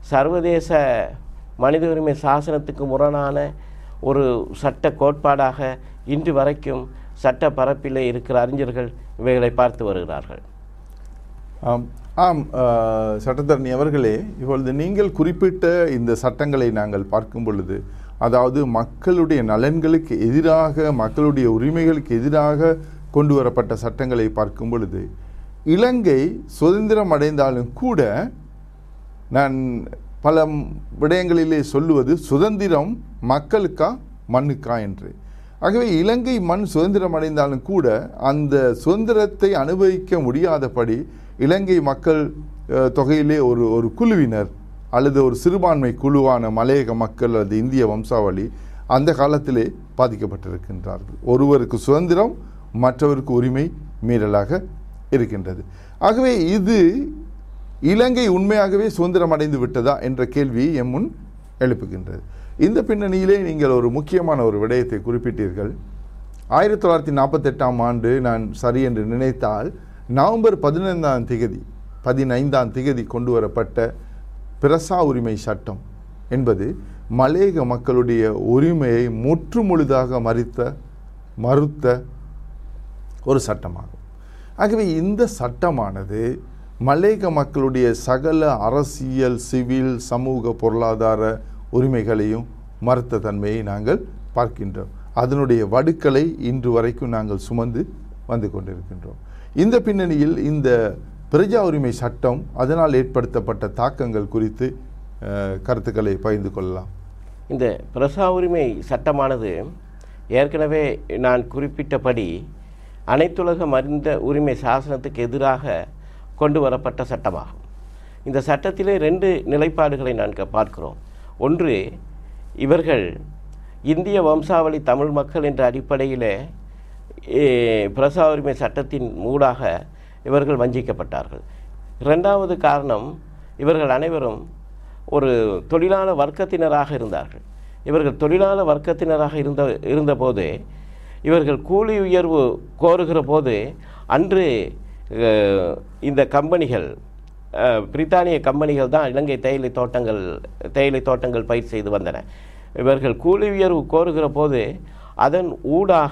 சர்வதேச மனித உரிமை சாசனத்துக்கு முரணான ஒரு சட்ட கோட்பாடாக இன்று வரைக்கும் சட்ட பரப்பிலே இருக்கிற அறிஞர்கள் இவைகளை பார்த்து வருகிறார்கள் ஆம் ஆம் அஹ், சட்டத்தரணி அவர்களே இப்பொழுது நீங்கள் குறிப்பிட்ட இந்த சட்டங்களை நாங்கள் பார்க்கும் பொழுது அதாவது மக்களுடைய நலன்களுக்கு எதிராக மக்களுடைய உரிமைகளுக்கு எதிராக கொண்டு வரப்பட்ட சட்டங்களை பார்க்கும் பொழுது இலங்கை சுதந்திரம் அடைந்தாலும் கூட நான் பல விடயங்களிலே சொல்லுவது சுதந்திரம் மக்களுக்கா மண்ணுக்கா என்று ஆகவே இலங்கை மண் சுதந்திரம் அடைந்தாலும் கூட அந்த சுதந்திரத்தை அனுபவிக்க முடியாதபடி இலங்கை மக்கள் அஹ், தொகையிலே ஒரு ஒரு குழுவினர் அல்லது ஒரு சிறுபான்மை குழுவான மலையக மக்கள் அல்லது இந்திய வம்சாவளி அந்த காலத்திலே பாதிக்கப்பட்டிருக்கின்றார்கள் ஒருவருக்கு சுதந்திரம் மற்றவருக்கு உரிமை மீறலாக இருக்கின்றது ஆகவே இது இலங்கை உண்மையாகவே சுதந்திரம் அடைந்து விட்டதா என்ற கேள்வி எம் முன் எழுப்புகின்றது இந்த பின்னணியிலே நீங்கள் ஒரு முக்கியமான ஒரு விடயத்தை குறிப்பிட்டீர்கள் ஆயிரத்தி தொள்ளாயிரத்தி நாற்பத்தெட்டாம் ஆண்டு நான் சரி என்று நினைத்தால் நவம்பர் பதினைந்தாம் திகதி பதினைந்தாம் திகதி கொண்டு வரப்பட்ட பிரசா உரிமை சட்டம் என்பது மலேக மக்களுடைய உரிமையை முற்றுமுழுதாக மறித்த மறுத்த ஒரு சட்டமாகும் ஆகவே இந்த சட்டமானது மலேக மக்களுடைய சகல அரசியல் சிவில் சமூக பொருளாதார உரிமைகளையும் மறுத்த தன்மையை நாங்கள் பார்க்கின்றோம் அதனுடைய வடுக்களை இன்று வரைக்கும் நாங்கள் சுமந்து வந்து கொண்டிருக்கின்றோம் இந்த பின்னணியில் இந்த பிரஜா உரிமை சட்டம் அதனால் ஏற்படுத்தப்பட்ட தாக்கங்கள் குறித்து அஹ், கருத்துக்களை பகிர்ந்து கொள்ளலாம் இந்த பிரசா உரிமை சட்டமானது ஏற்கனவே நான் குறிப்பிட்டபடி அனைத்துலக மருந்த உரிமை சாசனத்துக்கு எதிராக கொண்டு வரப்பட்ட சட்டமாகும் இந்த சட்டத்திலே ரெண்டு நிலைப்பாடுகளை நான் க- பார்க்கிறோம் ஒன்று இவர்கள் இந்திய வம்சாவளி தமிழ் மக்கள் என்ற அடிப்படையிலே ஏ, பிரசா உரிமை சட்டத்தின் ஊடாக இவர்கள் வஞ்சிக்கப்பட்டார்கள் இரண்டாவது காரணம் இவர்கள் அனைவரும் ஒரு தொழிலாள வர்க்கத்தினராக இருந்தார்கள் இவர்கள் தொழிலாள வர்க்கத்தினராக இருந்த இருந்தபோது இவர்கள் கூலி உயர்வு கோருகிற போது அன்று அஹ், இந்த கம்பெனிகள் அஹ், பிரித்தானிய கம்பெனிகள் தான் இலங்கை தேயிலை தோட்டங்கள் தேயிலை தோட்டங்கள் பயிர் செய்து வந்தன இவர்கள் கூலி உயர்வு கோருகிற போது அதன் ஊடாக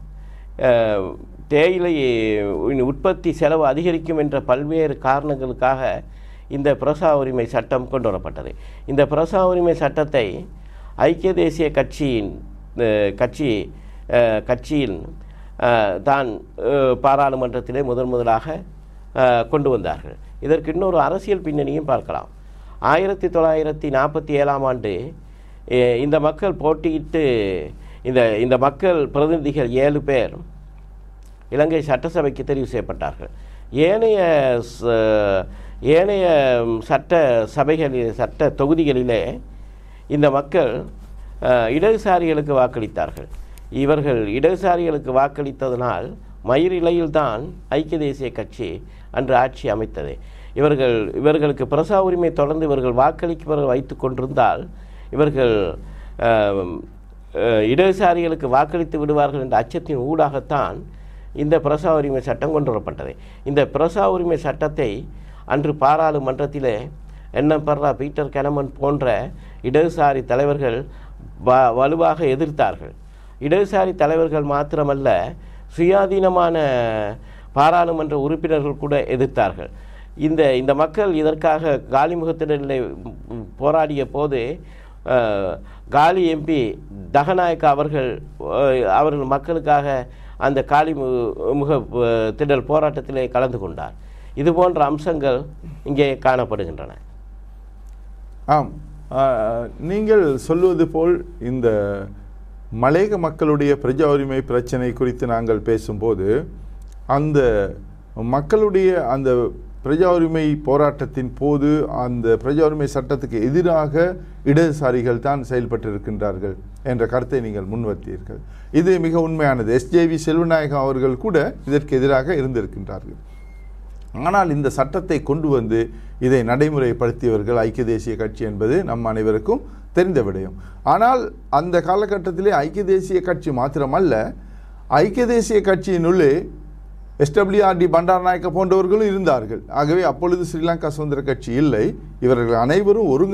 அஹ், தேயிலை உற்பத்தி செலவு அதிகரிக்கும் என்ற பல்வேறு காரணங்களுக்காக இந்த பிரசா உரிமை சட்டம் கொண்டு வரப்பட்டது இந்த பிரசா உரிமை சட்டத்தை ஐக்கிய தேசிய கட்சியின் அஹ், கட்சி அஹ், கட்சியின் அஹ், தான் அஹ், பாராளுமன்றத்திலே முதன் முதலாக அஹ், கொண்டு வந்தார்கள் இதற்கு இன்னொரு அரசியல் பின்னணியும் பார்க்கலாம் ஆயிரத்தி தொள்ளாயிரத்தி நாற்பத்தி ஏழாம் ஆண்டு அஹ், இந்த மக்கள் போட்டியிட்டு இந்த இந்த மக்கள் பிரதிநிதிகள் ஏழு பேர் இலங்கை சட்டசபைக்கு தெரிவு செய்யப்பட்டார்கள் ஏனைய ச- ஏனைய ம், சட்ட சபைகளில் சட்ட தொகுதிகளிலே இந்த மக்கள் அஹ், இடதுசாரிகளுக்கு வாக்களித்தார்கள் இவர்கள் இடதுசாரிகளுக்கு வாக்களித்ததனால் மயிரிழையில்தான் ஐக்கிய தேசிய கட்சி அன்று ஆட்சி அமைத்தது இவர்கள் இவர்களுக்கு பிரசா உரிமை தொடர்ந்து இவர்கள் வாக்களிப்பவர்கள் வைத்து கொண்டிருந்தால் இவர்கள் அஹ், அஹ், இடதுசாரிகளுக்கு வாக்களித்து விடுவார்கள் என்ற அச்சத்தின் ஊடாகத்தான் இந்த பிரசா உரிமை சட்டம் கொண்டு வரப்பட்டது இந்த பிரசா உரிமை சட்டத்தை அன்று பாராளுமன்றத்திலே என்எம் பர்ரா பீட்டர் கெனமன் போன்ற இடதுசாரி தலைவர்கள் வ வலுவாக எதிர்த்தார்கள் இடதுசாரி தலைவர்கள் மாத்திரமல்ல சுயாதீனமான பாராளுமன்ற உறுப்பினர்கள் கூட எதிர்த்தார்கள் இந்த இந்த மக்கள் இதற்காக காலிமுகத்தினரிலே ம், போராடிய போது அஹ், காலி எம்பி தகநாயக்கா அவர்கள் அஹ், அவர்கள் மக்களுக்காக அந்த காலி மு- முக அஹ், திடல் போராட்டத்திலே கலந்து கொண்டார் இது போன்ற அம்சங்கள் இங்கே காணப்படுகின்றன ஆம் ஆஹ், நீங்கள் சொல்வது போல் இந்த மலையக மக்களுடைய பிரஜா உரிமை பிரச்சனை குறித்து நாங்கள் பேசும்போது அந்த மக்களுடைய அந்த பிரஜா உரிமை போராட்டத்தின் போது அந்த பிரஜா உரிமை சட்டத்துக்கு எதிராக இடதுசாரிகள் தான் செயல்பட்டிருக்கின்றார்கள் என்ற கருத்தை நீங்கள் முன்வைத்தீர்கள் இது மிக உண்மையானது எஸ்ஜேவி செல்வநாயகம் அவர்கள் கூட இதற்கு எதிராக இருந்திருக்கின்றார்கள் ஆனால் இந்த சட்டத்தை கொண்டு வந்து இதை நடைமுறைப்படுத்தியவர்கள் ஐக்கிய தேசிய கட்சி என்பது நம் அனைவருக்கும் தெரிந்த விடயம் ஆனால் அந்த காலகட்டத்திலே ஐக்கிய தேசிய கட்சி மாத்திரமல்ல ஐக்கிய தேசிய கட்சியினுள்ளே எஸ்டபிள்யூஆர்டி பண்டாரநாயக்க போன்றவர்களும் இருந்தார்கள் ஆகவே அப்பொழுது ஸ்ரீலங்கா சுதந்திர கட்சி இல்லை இவர்கள் அனைவரும் ஒருங்க